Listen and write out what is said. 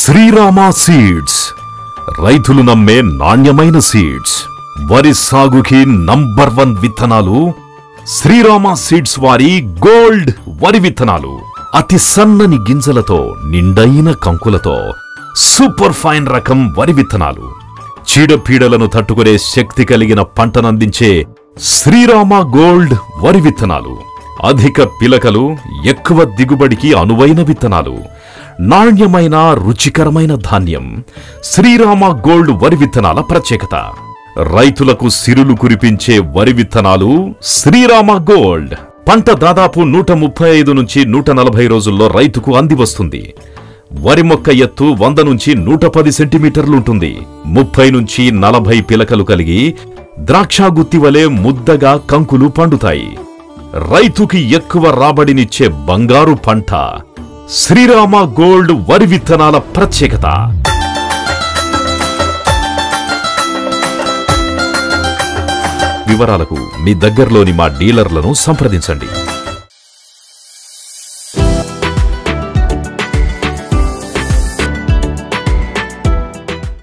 Srirama seeds రైతులు నమ్మే నాణ్యమైన సీడ్స్ వరి సాగుకి నంబర్ వన్ విత్తనాలు శ్రీరామ సీడ్స్ వారి గోల్డ్ వరి విత్తనాలు అతి సన్నని గింజలతో నిండైన కంకులతో సూపర్ ఫైన్ రకం వరి విత్తనాలు చీడపీడలను తట్టుకునే శక్తి కలిగిన పంటనందించే శ్రీరామ గోల్డ్ వరి విత్తనాలు అధిక పిలకలు ఎక్కువ దిగుబడికి అనువైన విత్తనాలు నాణ్యమైన రుచికరమైన ధాన్యం శ్రీరామ గోల్డ్ వరి విత్తనాల ప్రత్యేకత రైతులకు సిరులు కురిపించే వరి విత్తనాలు శ్రీరామ గోల్డ్ పంట దాదాపు నూట ముప్పై ఐదు నుంచి నూట నలభై రోజుల్లో రైతుకు అంది వస్తుంది వరి మొక్క ఎత్తు వంద నుంచి నూట పది సెంటీమీటర్లుంటుంది ముప్పై నుంచి నలభై పిలకలు కలిగి ద్రాక్షాగుత్తి వలె ముద్దగా కంకులు పండుతాయి రైతుకి ఎక్కువ రాబడినిచ్చే బంగారు పంట శ్రీరామ గోల్డ్ వరి విత్తనాల ప్రత్యేకత వివరాలకు మీ దగ్గరలోని మా డీలర్లను సంప్రదించండి